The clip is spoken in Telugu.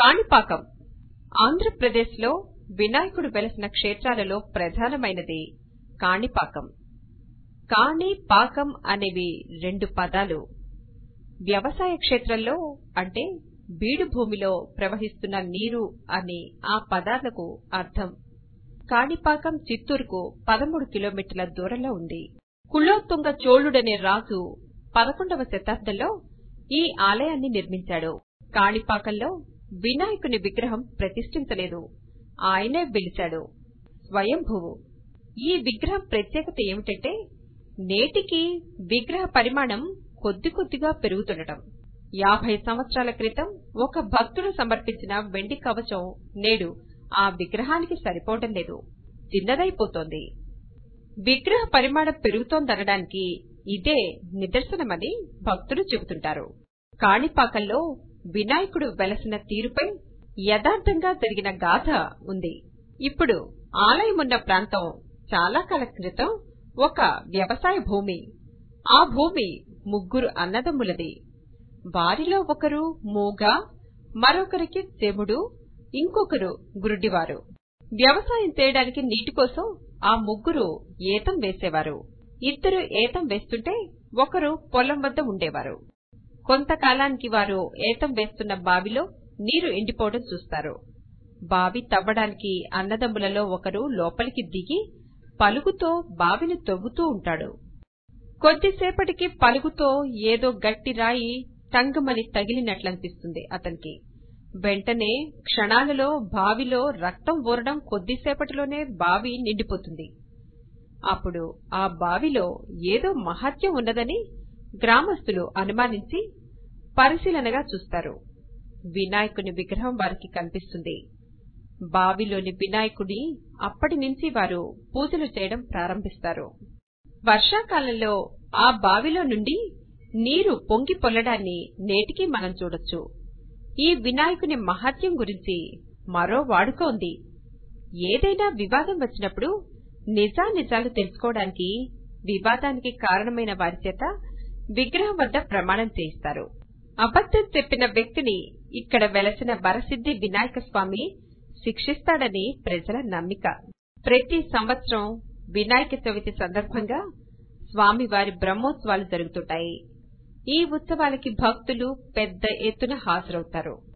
కాణిపాకం ఆంధ్రప్రదేశ్లో వినాయకుడు వెలసిన క్షేత్రాలలో ప్రధానమైనది కాణిపాకం కాణి పాకం అనేవి రెండు పదాలు వ్యవసాయ క్షేత్రంలో అంటే బీడు భూమిలో ప్రవహిస్తున్న నీరు అని ఆ పదాలకు అర్థం కాణిపాకం చిత్తూరుకు పదమూడు కిలోమీటర్ల దూరంలో ఉంది కులోత్తుంగ చోళుడనే రాజు పదకొండవ శతాబ్దంలో ఈ ఆలయాన్ని నిర్మించాడు కాణిపాకంలో వినాయకుని విగ్రహం ప్రతిష్ఠించలేదు ఆయనే వెలిశాడు స్వయంభువు ఈ విగ్రహం ప్రత్యేకత ఏమిటంటే నేటికి విగ్రహ పరిమాణం కొద్ది కొద్దిగా పెరుగుతుండటం యాభై సంవత్సరాల క్రితం ఒక భక్తుడు సమర్పించిన వెండి కవచం నేడు ఆ విగ్రహానికి సరిపోవడం లేదు చిన్నదైపోతోంది విగ్రహ పరిమాణం పెరుగుతోందనడానికి ఇదే నిదర్శనమని భక్తులు చెబుతుంటారు కాణిపాకంలో వినాయకుడు వెలసిన తీరుపై యథార్థంగా జరిగిన గాథ ఉంది ఇప్పుడు ఆలయమున్న ప్రాంతం చాలా కాల క్రితం ఒక వ్యవసాయ భూమి ఆ భూమి ముగ్గురు అన్నదమ్ములది వారిలో ఒకరు మూగ మరొకరికి చెముడు ఇంకొకరు గురుడివారు వ్యవసాయం చేయడానికి నీటి కోసం ఆ ముగ్గురు ఏతం వేసేవారు ఇద్దరు ఏతం వేస్తుంటే ఒకరు పొలం వద్ద ఉండేవారు కొంతకాలానికి వారు ఏతం వేస్తున్న బావిలో నీరు ఎండిపోవడం చూస్తారు బావి తవ్వడానికి అన్నదమ్ములలో ఒకరు లోపలికి దిగి పలుగుతో బావిని తవ్వుతూ ఉంటాడు కొద్దిసేపటికి పలుగుతో ఏదో గట్టి రాయి టంగమని తగిలినట్లనిపిస్తుంది అతనికి వెంటనే క్షణాలలో బావిలో రక్తం ఊరడం కొద్దిసేపటిలోనే బావి నిండిపోతుంది అప్పుడు ఆ బావిలో ఏదో మహత్యం ఉన్నదని గ్రామస్తులు అనుమానించి పరిశీలనగా చూస్తారు వినాయకుని విగ్రహం వారికి కనిపిస్తుంది బావిలోని వినాయకుడి అప్పటి నుంచి వారు పూజలు చేయడం ప్రారంభిస్తారు వర్షాకాలంలో ఆ బావిలో నుండి నీరు పొంగి పొల్లడాన్ని నేటికి మనం చూడొచ్చు ఈ వినాయకుని మహత్యం గురించి మరో వాడుక ఉంది ఏదైనా వివాదం వచ్చినప్పుడు నిజానిజాలు తెలుసుకోవడానికి వివాదానికి కారణమైన వారి చేత విగ్రహం వద్ద ప్రమాణం చేయిస్తారు అబద్ధం చెప్పిన వ్యక్తిని ఇక్కడ వెలసిన వరసిద్ధి వినాయక స్వామి శిక్షిస్తాడని ప్రజల నమ్మిక ప్రతి సంవత్సరం వినాయక చవితి సందర్భంగా స్వామివారి బ్రహ్మోత్సవాలు జరుగుతుంటాయి ఈ ఉత్సవాలకి భక్తులు పెద్ద ఎత్తున హాజరవుతారు